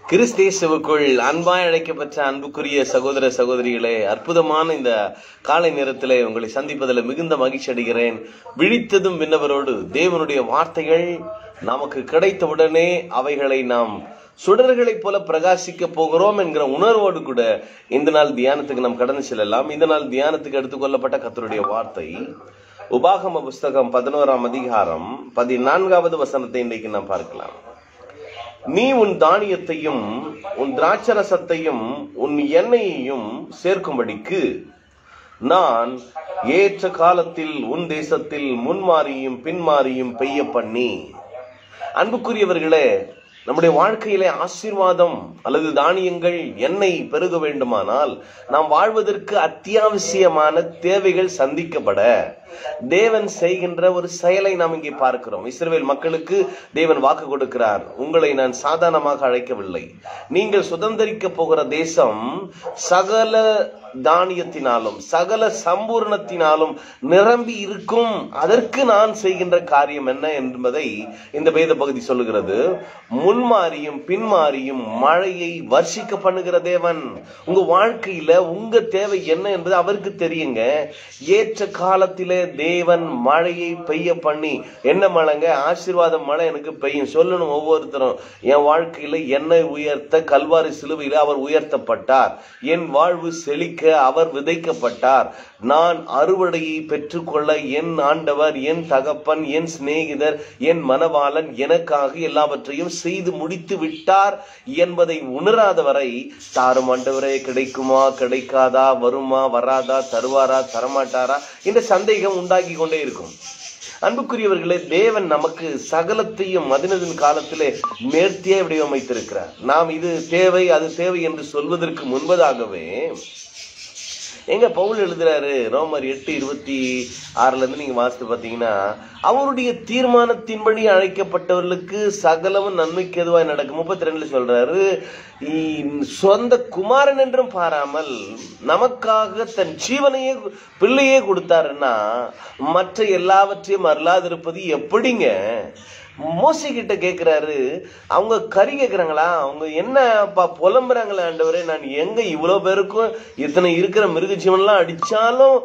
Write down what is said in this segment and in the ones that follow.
கிறிஸ்தேசுவுக்குள் அன்பாய் அழைக்கப்பட்ட அன்புக்குரிய சகோதர சகோதரிகளே அற்புதமான இந்த காலை நேரத்திலே உங்களை சந்திப்பதில் மிகுந்த மகிழ்ச்சி அடைகிறேன் விழித்ததும் விண்ணவரோடு தேவனுடைய வார்த்தைகள் நமக்கு கிடைத்தவுடனே அவைகளை நாம் சுடர்களைப் போல பிரகாசிக்க போகிறோம் என்கிற உணர்வோடு கூட இந்த நாள் தியானத்துக்கு நாம் கடந்து செல்லலாம் இந்த நாள் தியானத்துக்கு எடுத்துக்கொள்ளப்பட்ட கத்தருடைய வார்த்தை உபாகம புஸ்தகம் பதினோராம் அதிகாரம் பதினான்காவது வசனத்தை இன்றைக்கு நாம் பார்க்கலாம் நீ உன் தானியத்தையும் உன் திராட்சரசத்தையும் உன் எண்ணெயையும் சேர்க்கும்படிக்கு நான் ஏற்ற காலத்தில் உன் தேசத்தில் முன்மாறியும் பின்மாறியும் பெய்ய பண்ணி அன்புக்குரியவர்களே நம்முடைய வாழ்க்கையிலே ஆசீர்வாதம் அல்லது தானியங்கள் எண்ணெய் பெருக வேண்டுமானால் நாம் வாழ்வதற்கு அத்தியாவசியமான தேவைகள் சந்திக்கப்பட தேவன் செய்கின்ற ஒரு செயலை நாம் இங்கே பார்க்கிறோம் இஸ்ரேல் மக்களுக்கு தேவன் வாக்கு கொடுக்கிறார் உங்களை நான் சாதாரணமாக அழைக்கவில்லை நீங்கள் சுதந்திரிக்க போகிற தேசம் சகல தானியத்தினாலும் சகல சம்பூர்ணத்தினாலும் நிரம்பி இருக்கும் அதற்கு நான் செய்கின்ற காரியம் என்ன என்பதை இந்த வேத பகுதி சொல்லுகிறது முன்மாறியும் பின்மாறியும் மழையை வர்ஷிக்க பண்ணுகிற தேவன் உங்க வாழ்க்கையில உங்க தேவை என்ன என்பது அவருக்கு தெரியுங்க ஏற்ற காலத்திலே தேவன் மழையை பெய்ய பண்ணி என்ன மழைங்க ஆசீர்வாதம் மழை எனக்கு பெய்யும் சொல்லணும் ஒவ்வொருத்தரும் என் வாழ்க்கையில என்னை உயர்த்த கல்வாரி சிலுவையில அவர் உயர்த்தப்பட்டார் என் வாழ்வு செழிக்க அவர் விதைக்கப்பட்டார் நான் அறுவடையை பெற்றுக்கொள்ள என் ஆண்டவர் என் தகப்பன் என் சிநேகிதர் என் மனவாளன் எனக்காக எல்லாவற்றையும் செய்து முடித்து விட்டார் என்பதை உணராத வரை தாரும் ஆண்டவரே கிடைக்குமா கிடைக்காதா வருமா வராதா தருவாரா தரமாட்டாரா என்ற சந்தேகம் உண்டாகி கொண்டே இருக்கும் அன்புக்குரியவர்களே தேவன் நமக்கு சகலத்தையும் மதினதின் காலத்திலே நேர்த்தியே வடிவமைத்திருக்கிறார் நாம் இது தேவை அது தேவை என்று சொல்வதற்கு முன்பதாகவே எங்க பவுல் எழுதுறாரு ரோமர் எட்டு இருபத்தி ஆறுல இருந்து நீங்க வாசித்து பாத்தீங்கன்னா அவருடைய தீர்மானத்தின்படி அழைக்கப்பட்டவர்களுக்கு சகலமும் நன்மைக்கு எதுவாய் நடக்கும் முப்பத்தி ரெண்டுல சொல்றாரு சொந்த குமாரன் என்றும் பாராமல் நமக்காக தன் ஜீவனையே பிள்ளையே கொடுத்தாருன்னா மற்ற எல்லாவற்றையும் அருளாதிருப்பது எப்படிங்க மோசி கிட்ட கேக்குறாரு அவங்க கறி கேக்குறாங்களா அவங்க என்ன புலம்புறாங்களே ஆண்டவரே நான் எங்க இவ்வளவு பேருக்கும் இத்தனை இருக்கிற மிருக ஜீவன்லாம் அடிச்சாலும்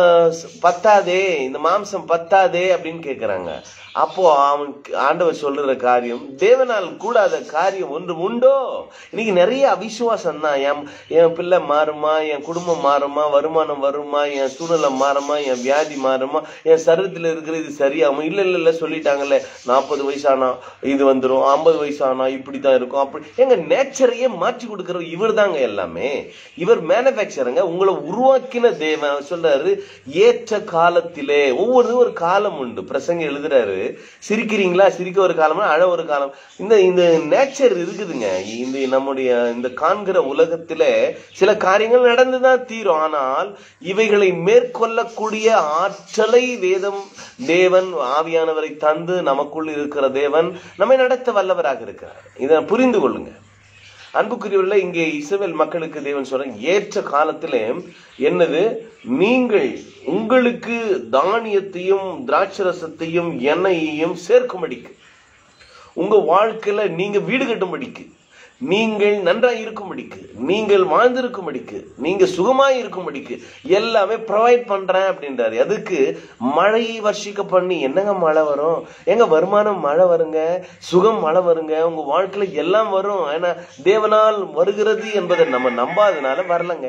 பத்தாதே இந்த மாம்சம் பத்தாதே அப்படின்னு கேக்குறாங்க அப்போ அவன் ஆண்டவர் சொல்ற காரியம் தேவனால் கூடாத காரியம் ஒன்று உண்டோ இன்னைக்கு நிறைய அவிசுவாசம் தான் என் என் பிள்ளை மாறுமா என் குடும்பம் மாறுமா வருமானம் வருமா என் சூழ்நிலை மாறுமா என் வியாதி மாறுமா என் சரீரத்தில் இருக்கிற இது சரியாகும் இல்ல இல்ல இல்ல சொல்லிட்டாங்கல்ல நாற்பது வயசானா இது வந்துடும் ஐம்பது வயசானா இப்படிதான் இருக்கும் அப்படி எங்க நேச்சரையே மாற்றி கொடுக்கிற இவர் தாங்க எல்லாமே இவர் மேனுபேக்சருங்க உங்களை உருவாக்கின தேவன் சொல்றாரு ஏற்ற காலத்திலே ஒவ்வொரு ஒரு காலம் உண்டு பிரசங்க எழுதுறாரு சிரிக்கிறீங்களா சிரிக்க ஒரு காலம் அழ ஒரு காலம் இந்த இந்த நேச்சர் இருக்குதுங்க இந்த நம்முடைய இந்த காண்கிற உலகத்தில சில காரியங்கள் நடந்துதான் தீரும் ஆனால் இவைகளை மேற்கொள்ளக்கூடிய ஆற்றலை வேதம் தேவன் ஆவியானவரை தந்து நமக்குள் இருக்கிற தேவன் நம்மை நடத்த வல்லவராக இருக்கிறார் இதை புரிந்து கொள்ளுங்க அன்புக்குரியவர்கள இங்கே இஸ்ரேல் மக்களுக்கு தேவன் சொல்ற ஏற்ற காலத்திலே என்னது நீங்கள் உங்களுக்கு தானியத்தையும் திராட்சரசத்தையும் எண்ணெயையும் சேர்க்கும்படிக்கு உங்க வாழ்க்கையில நீங்க வீடு கட்டும்படிக்கு நீங்கள் நன்றாய் இருக்கும்படிக்கு நீங்கள் வாழ்ந்திருக்கும்படிக்கு நீங்க சுகமாய் இருக்கும்படிக்கு எல்லாமே ப்ரொவைட் பண்றேன் அப்படின்றாரு அதுக்கு மழையை வர்ஷிக்க பண்ணி என்னங்க மழை வரும் எங்க வருமானம் மழை வருங்க சுகம் மழை வருங்க உங்க வாழ்க்கையில எல்லாம் வரும் ஏன்னா தேவனால் வருகிறது என்பதை நம்ம நம்பாதனால வரலங்க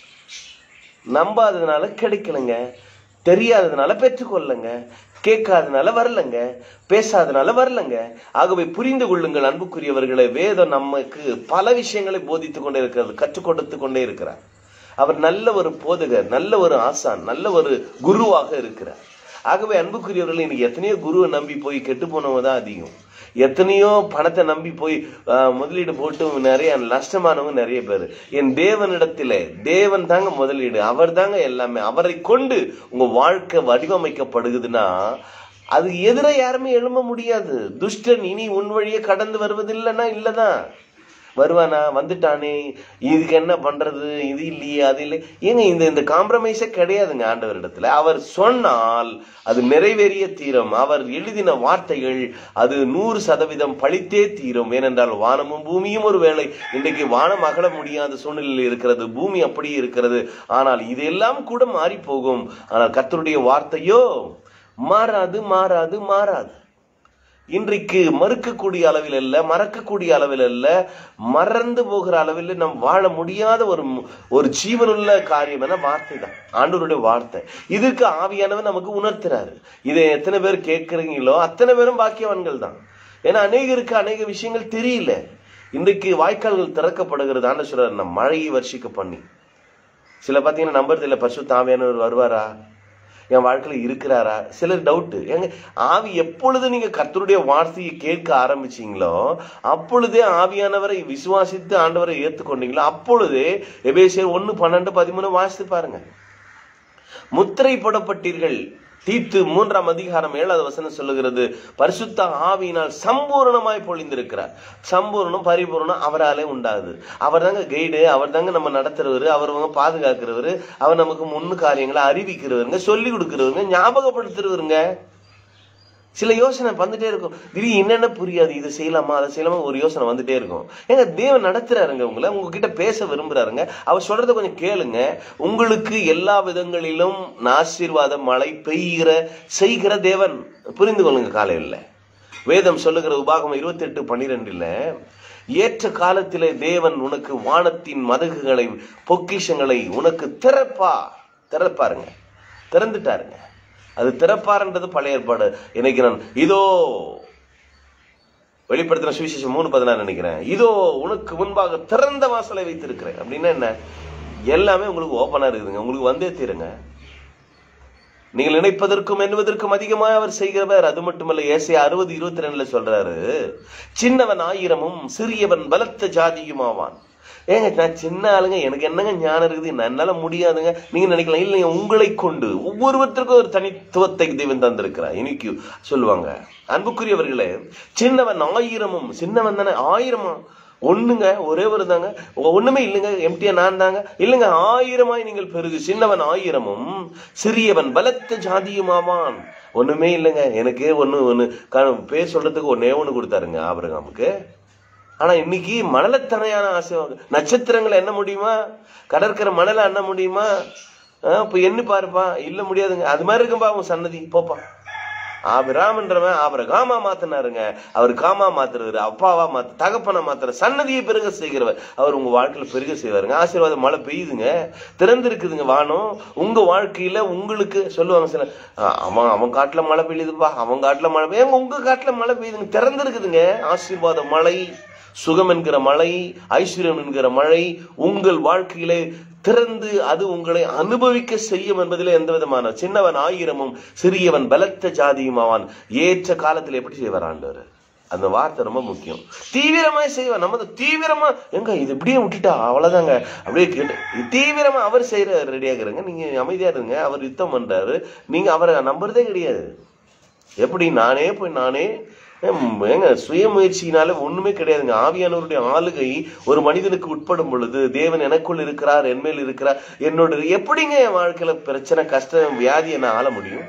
நம்பாததுனால கிடைக்கலங்க தெரியாததுனால பெற்றுக்கொள்ளுங்க கேட்காதனால வரலங்க பேசாதனால வரலங்க ஆகவே புரிந்து கொள்ளுங்கள் அன்புக்குரியவர்களை வேதம் நமக்கு பல விஷயங்களை போதித்துக் கொண்டே இருக்கிறது கற்றுக் கொடுத்து கொண்டே இருக்கிறார் அவர் நல்ல ஒரு போதகர் நல்ல ஒரு ஆசான் நல்ல ஒரு குருவாக இருக்கிறார் ஆகவே அன்புக்குரியவர்கள் இன்னைக்கு எத்தனையோ குருவை நம்பி போய் கெட்டு போனவங்க தான் அதிகம் எத்தனையோ பணத்தை நம்பி போய் முதலீடு போட்டு நிறைய நஷ்டமானவங்க நிறைய பேர் என் தேவனிடத்திலே தேவன் தாங்க முதலீடு அவர் தாங்க எல்லாமே அவரை கொண்டு உங்க வாழ்க்கை வடிவமைக்கப்படுகுதுன்னா அதுக்கு எதிர யாருமே எழும்ப முடியாது துஷ்டன் இனி உன் வழியே கடந்து வருவதில்லைன்னா இல்லதான் வருவானா வந்துட்டானே இதுக்கு என்ன பண்றது இது இல்லையே அது இல்லை ஏங்க இந்த இந்த காம்ப்ரமைஸே கிடையாதுங்க ஆண்டவரிடத்துல அவர் சொன்னால் அது நிறைவேறிய தீரும் அவர் எழுதின வார்த்தைகள் அது நூறு சதவீதம் பழித்தே தீரும் ஏனென்றால் வானமும் பூமியும் ஒரு வேளை இன்றைக்கு வானம் அகல முடியாத சூழ்நிலையில் இருக்கிறது பூமி அப்படியே இருக்கிறது ஆனால் இதெல்லாம் கூட மாறி போகும் ஆனால் கர்த்தருடைய வார்த்தையோ மாறாது மாறாது மாறாது இன்றைக்கு மறுக்கக்கூடிய அளவில் அல்ல மறக்கக்கூடிய அளவில் அல்ல மறந்து போகிற அளவில் நம் வாழ முடியாத ஒரு ஒரு ஜீவனுள்ள காரியம் என வார்த்தை தான் ஆண்டவருடைய வார்த்தை இதற்கு ஆவியானவர் நமக்கு உணர்த்துறாரு இதை எத்தனை பேர் கேட்குறீங்களோ அத்தனை பேரும் பாக்கியவான்கள் தான் ஏன்னா அநேகருக்கு அநேக விஷயங்கள் தெரியல இன்றைக்கு வாய்க்கால்கள் திறக்கப்படுகிறது ஆண்டு சொல்றாரு நம்ம மழையை வர்ஷிக்க பண்ணி சில பார்த்தீங்கன்னா நம்புறது இல்லை பரிசு தாவியானவர் வருவாரா என் வாழ்க்கையில் இருக்கிறாரா சிலர் டவுட்டு ஏங்க ஆவி எப்பொழுது நீங்க கர்த்தருடைய வார்த்தையை கேட்க ஆரம்பிச்சீங்களோ அப்பொழுதே ஆவியானவரை விசுவாசித்து ஆண்டவரை ஏற்றுக்கொண்டீங்களோ அப்பொழுதே எபேசியர் ஒன்று பன்னெண்டு பதிமூணு வாசித்து பாருங்க முத்திரை போடப்பட்டீர்கள் தீத்து மூன்றாம் அதிகாரம் ஏழாவது வசனம் சொல்லுகிறது பரிசுத்த ஆவியினால் சம்பூரணமாய் பொழிந்திருக்கிறார் சம்பூரணம் பரிபூரணம் அவராலே உண்டாகுது அவர் தாங்க கைடு அவர் தாங்க நம்ம நடத்துறவர் அவர் வந்து பாதுகாக்கிறவர் அவர் நமக்கு முன்னு காரியங்களை அறிவிக்கிறவருங்க சொல்லி கொடுக்கிறவருங்க ஞாபகப்படுத்துறவருங்க சில யோசனை வந்துட்டே இருக்கும் திடீர் என்னென்ன புரியாது இது செய்யலாமா அதை செய்யலாமா ஒரு யோசனை வந்துட்டே இருக்கும் ஏங்க தேவன் நடத்துறாருங்க உங்களை உங்ககிட்ட பேச விரும்புறாருங்க அவர் சொல்றத கொஞ்சம் கேளுங்க உங்களுக்கு எல்லா விதங்களிலும் ஆசீர்வாத மழை பெய்கிற செய்கிற தேவன் புரிந்து கொள்ளுங்க காலையில் வேதம் சொல்லுகிற உபாகம் இருபத்தி எட்டு பன்னிரெண்டுல ஏற்ற காலத்திலே தேவன் உனக்கு வானத்தின் மதகுகளை பொக்கிஷங்களை உனக்கு திறப்பா திறப்பாருங்க திறந்துட்டாருங்க அது திறப்பார்ன்றது பழைய ஏற்பாடு இன்னைக்கு நான் இதோ வெளிப்படுத்தின சுவிசேஷம் மூணு பதினாறு நினைக்கிறேன் இதோ உனக்கு முன்பாக திறந்த வாசலை வைத்திருக்கிறேன் அப்படின்னா என்ன எல்லாமே உங்களுக்கு ஓப்பனா இருக்குதுங்க உங்களுக்கு வந்தே தீருங்க நீங்கள் நினைப்பதற்கும் எண்ணுவதற்கும் அதிகமாக அவர் செய்கிறவர் அது மட்டுமல்ல ஏசை அறுபது இருபத்தி ரெண்டுல சொல்றாரு சின்னவன் ஆயிரமும் சிறியவன் பலத்த ஜாதியுமாவான் ஏங்க நான் சின்ன ஆளுங்க எனக்கு என்னங்க ஞானம் இருக்குது என்னால முடியாதுங்க நீங்க நினைக்கலாம் இல்லைங்க உங்களை கொண்டு ஒவ்வொருவருக்கும் ஒரு தனித்துவத்தை தேவன் தந்திருக்கிறார் இன்னைக்கு சொல்லுவாங்க அன்புக்குரியவர்களே சின்னவன் ஆயிரமும் சின்னவன் தானே ஆயிரமா ஒண்ணுங்க ஒரே ஒரு தாங்க ஒண்ணுமே இல்லைங்க எம்டியா நான் தாங்க இல்லைங்க ஆயிரமாய் நீங்கள் பெருகு சின்னவன் ஆயிரமும் சிறியவன் பலத்த ஜாதியுமாவான் ஒண்ணுமே இல்லைங்க எனக்கே ஒண்ணு ஒண்ணு க- பேர் சொல்றதுக்கு ஒன்னே ஒண்ணு கொடுத்தாருங்க ஆபரகாமுக்கு ஆனா இன்னைக்கு மணலத்தனையான ஆசை வாங்க. நட்சத்திரங்களை என்ன முடியுமா கடற்கரை மணலை எண்ண முடியுமா ஆஹ் இப்ப எண்ணி பாருப்பா இல்ல முடியாதுங்க அது மாதிரி இருக்கும்பா அவன் சன்னதி போப்பா ஆபிராமன்றவன் அவரை காமா மாத்தினாருங்க அவர் காமா மாத்துறவர் அப்பாவா மாத்து தகப்பனை மாத்துற சன்னதியை பெருக செய்கிறவர் அவர் உங்க வாழ்க்கையில பெருக செய்வாருங்க ஆசீர்வாதம் மழை பெய்யுதுங்க திறந்திருக்குதுங்க வானம் உங்க வாழ்க்கையில உங்களுக்கு சொல்லுவாங்க சில "ஆ, அவன் அவன் காட்டுல மழை பெய்யுதுப்பா அவன் காட்டுல மழை பெய்யுங்க உங்க காட்டுல மழை பெய்யுதுங்க திறந்திருக்குதுங்க ஆசீர்வாத மழை சுகம் என்கிற மழை ஐஸ்வர்யம் என்கிற மழை உங்கள் வாழ்க்கையிலே திறந்து அது உங்களை அனுபவிக்க செய்யும் என்பதில் எந்த விதமான சின்னவன் ஆயிரமும் சிறியவன் பலத்த ஜாதியும் ஆவான் ஏற்ற காலத்தில் எப்படி செய்வார் ஆண்டவர் அந்த வார்த்தை ரொம்ப முக்கியம் தீவிரமாய் செய்வார் நம்ம அதை தீவிரமா எங்க இது இப்படியே விட்டுட்டா அவ்வளவுதாங்க அப்படியே கேட்டு இது தீவிரமா அவர் செய்யற ரெடியாகிறங்க நீங்க அமைதியா இருங்க அவர் யுத்தம் பண்றாரு நீங்க அவரை நம்புறதே கிடையாது எப்படி நானே போய் நானே ஹம், ஏங்க சுயமுயற்சியினால ஒண்ணுமே கிடையாதுங்க ஆவியானவருடைய ஆளுகை ஒரு மனிதனுக்கு உட்படும் பொழுது தேவன் எனக்குள் இருக்கிறார் என்மேல் இருக்கிறார் என்னோட எப்படிங்க என் வாழ்க்கையில பிரச்சனை கஷ்டம் வியாதி என்ன ஆள முடியும்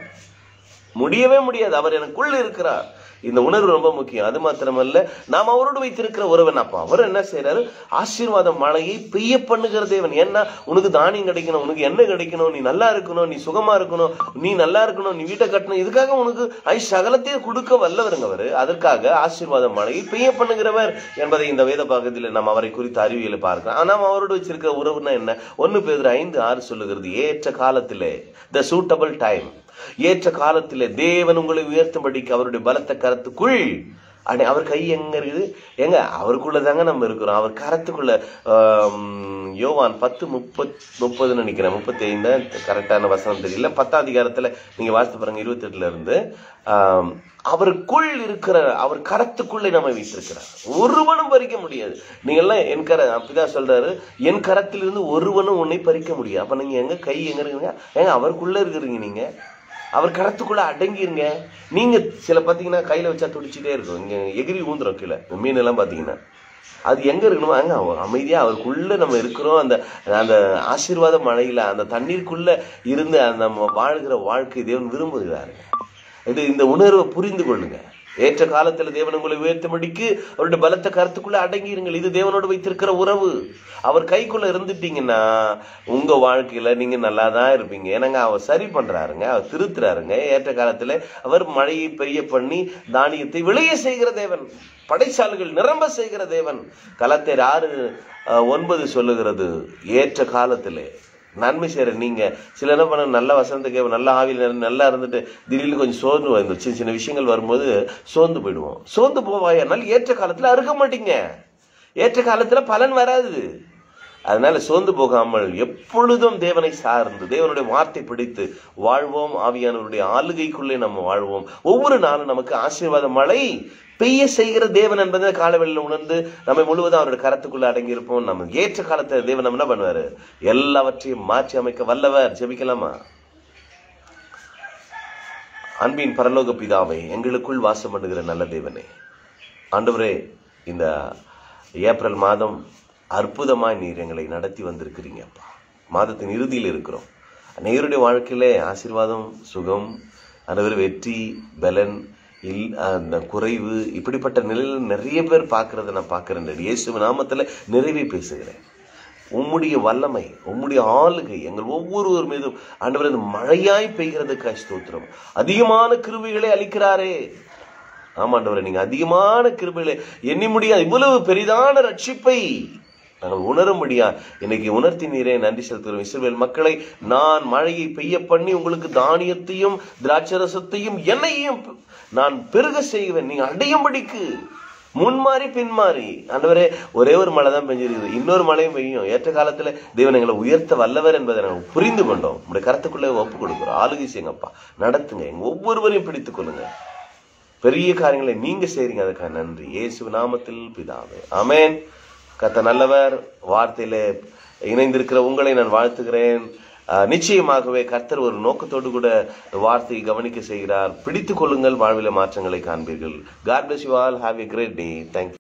முடியவே முடியாது அவர் எனக்குள்ள இருக்கிறார் இந்த உணர்வு ரொம்ப முக்கியம் அது மாத்திரமல்ல நாம் அவரோடு வைத்திருக்கிற உறவன் அப்ப அவர் என்ன செய்யறாரு ஆசீர்வாத மழையை பெய்ய பண்ணுகிற தேவன் ஏன்னா உனக்கு தானியம் கிடைக்கணும் உனக்கு என்ன கிடைக்கணும் நீ நல்லா இருக்கணும் நீ சுகமா இருக்கணும் நீ நல்லா இருக்கணும் நீ வீட்டை கட்டணும் இதுக்காக உனக்கு ஐ சகலத்தையும் கொடுக்க வல்லவருங்க அவரு அதற்காக ஆசீர்வாத மழையை பெய்ய பண்ணுகிறவர் என்பதை இந்த வேத பாகத்தில் நாம் அவரை குறித்து அறிவியலை பார்க்கிறோம் ஆனா நாம் அவரோடு வச்சிருக்கிற உறவுனா என்ன ஒன்னு பேர் ஐந்து ஆறு சொல்லுகிறது ஏற்ற காலத்திலே த சூட்டபிள் டைம் ஏற்ற காலத்திலே தேவன் உங்களை உயர்த்தும்படிக்கு அவருடைய பலத்த கரத்துக்குள் அடே அவர் கை எங்க இருக்குது எங்க அவருக்குள்ள தாங்க நம்ம இருக்கிறோம் அவர் கரத்துக்குள்ள ஆம், யோவான் பத்து முப்பத் முப்பதுன்னு நினைக்கிறேன் முப்பத்தி ஐந்து கரெக்டான வசனம் தெரியல பத்தாம் அதிகாரத்துல நீங்க வாசித்து பாருங்க இருபத்தி எட்டுல இருந்து ஆம், அவருக்குள் இருக்கிற அவர் கரத்துக்குள்ளே நம்ம வைத்திருக்கிறார் ஒருவனும் பறிக்க முடியாது நீங்க எல்லாம் என் கர அப்படிதான் சொல்றாரு என் கரத்திலிருந்து ஒருவனும் உன்னை பறிக்க முடியாது அப்ப நீங்க எங்க கை எங்க இருக்கீங்க ஏங்க அவருக்குள்ள இருக்கிறீங்க நீங்க அவர் கரத்துக்குள்ள அடங்கிருங்க நீங்க சில பாத்தீங்கன்னா கையில வச்சா துடிச்சிட்டே இருக்கும் இங்க எகிரி ஊந்துரும் கீழே இந்த மீன் எல்லாம் பாத்தீங்கன்னா அது எங்க இருக்கணுமோ அங்க அவ- அமைதியா அவருக்குள்ள நம்ம இருக்கிறோம் அந்த அந்த ஆசீர்வாத மழையில அந்த தண்ணீருக்குள்ள இருந்து அந்த நம்ம வாழ்கிற வாழ்க்கை தேவன் விரும்புகிறாருங்க இது இந்த உணர்வை புரிந்து கொள்ளுங்க ஏற்ற காலத்துல தேவன் உங்களை உயர்த்தும்படிக்கு அவருடைய பலத்த கருத்துக்குள்ள அடங்கிருங்கள் இது தேவனோடு வைத்திருக்கிற உறவு அவர் கைக்குள்ள இருந்துட்டீங்கன்னா உங்க வாழ்க்கையில நீங்க நல்லா தான் இருப்பீங்க ஏன்னாங்க அவர் சரி பண்றாருங்க அவர் திருத்துறாருங்க ஏற்ற காலத்துல அவர் மழையை பெய்ய பண்ணி தானியத்தை விளைய செய்கிற தேவன் படைச்சாலைகள் நிரம்ப செய்கிற தேவன் கலத்தேர் ஆறு அஹ், ஒன்பது சொல்லுகிறது ஏற்ற காலத்திலே நன்மை செய்யற நீங்க சில என்ன பண்ண நல்ல வசந்த நல்ல ஆவியில் நிறை- நல்லா இருந்துட்டு திடீர்னு கொஞ்சம் சோர்ந்து வந்து சின்ன சின்ன விஷயங்கள் வரும்போது சோர்ந்து போயிடுவோம் சோர்ந்து போவாயனால் ஏற்ற காலத்துல அறுக்க மாட்டீங்க ஏற்ற காலத்துல பலன் வராது அதனால சோர்ந்து போகாமல் எப்பொழுதும் தேவனை சார்ந்து தேவனுடைய வார்த்தை பிடித்து வாழ்வோம் ஆவியானவருடைய ஆளுகைக்குள்ளே நம்ம வாழ்வோம் ஒவ்வொரு நாளும் நமக்கு ஆசீர்வாத மழை பெய்ய செய்கிற தேவன் என்பதை காலவெளியில் உணர்ந்து நம்மை முழுவதும் அவருடைய கரத்துக்குள்ள அடங்கியிருப்போம் நம்ம ஏற்ற காலத்தை தேவன் நம்ம என்ன பண்ணுவாரு எல்லாவற்றையும் மாற்றி அமைக்க வல்லவர் ஜெபிக்கலாமா அன்பின் பரலோக பிதாவை எங்களுக்குள் வாசம் பண்ணுகிற நல்ல தேவனே ஆண்டவரே இந்த ஏப்ரல் மாதம் அற்புதமாய் நீர் எங்களை நடத்தி வந்திருக்கிறீங்க அப்பா மாதத்தின் இறுதியில் இருக்கிறோம் நேருடைய வாழ்க்கையிலே ஆசீர்வாதம் சுகம் ஆண்டவர் வெற்றி பலன் இல் அந்த குறைவு இப்படிப்பட்ட நிலையில் நிறைய பேர் பார்க்கறத நான் பார்க்கிறேன் இயேசு நாமத்துல நிறைவே பேசுகிறேன் உம்முடைய வல்லமை உம்முடைய ஆளுகை எங்கள் ஒவ்வொருவர் மீதும் ஆண்டவர் இந்த மழையாய் பெய்கிறதுக்காய் ஸ்தோத்திரம் அதிகமான கிருபைகளை அளிக்கிறாரே ஆமாண்டவரே நீங்க அதிகமான கிருபைகளை எண்ணி முடியாது இவ்வளவு பெரிதான ரட்சிப்பை நாங்கள் உணரும்படியா இன்னைக்கு உணர்த்தி நீரே நன்றி செலுத்துகிறோம் இஸ்ரவேல் மக்களை நான் மழையை பெய்ய பண்ணி உங்களுக்கு தானியத்தையும் திராட்சரசத்தையும் எண்ணெயையும் நான் பெருக செய்வேன் நீங்க அடையும்படிக்கு முன்மாறி பின்மாறி ஆண்டவரே ஒரே ஒரு மழை தான் பெஞ்சிருக்குது இன்னொரு மழையும் பெய்யும் ஏற்ற காலத்துல தேவன் எங்களை உயர்த்த வல்லவர் என்பதை நாங்கள் புரிந்து கொண்டோம் உங்களுடைய கருத்துக்குள்ளே ஒப்பு கொடுக்குறோம் ஆளுகை செய்யுங்கப்பா நடத்துங்க எங்க ஒவ்வொருவரையும் பிடித்துக் கொள்ளுங்க பெரிய காரியங்களை நீங்க செய்றீங்க அதுக்காக நன்றி இயேசு நாமத்தில் பிதாவே ஆமென் கத்த நல்லவர் வார்த்தையில இணைந்திருக்கிற உங்களை நான் வாழ்த்துகிறேன் அஹ், நிச்சயமாகவே கர்த்தர் ஒரு நோக்கத்தோடு கூட வார்த்தையை கவனிக்க செய்கிறார் பிடித்துக் கொள்ளுங்கள் வாழ்வில மாற்றங்களை காண்பீர்கள் God bless you all have a great day thank you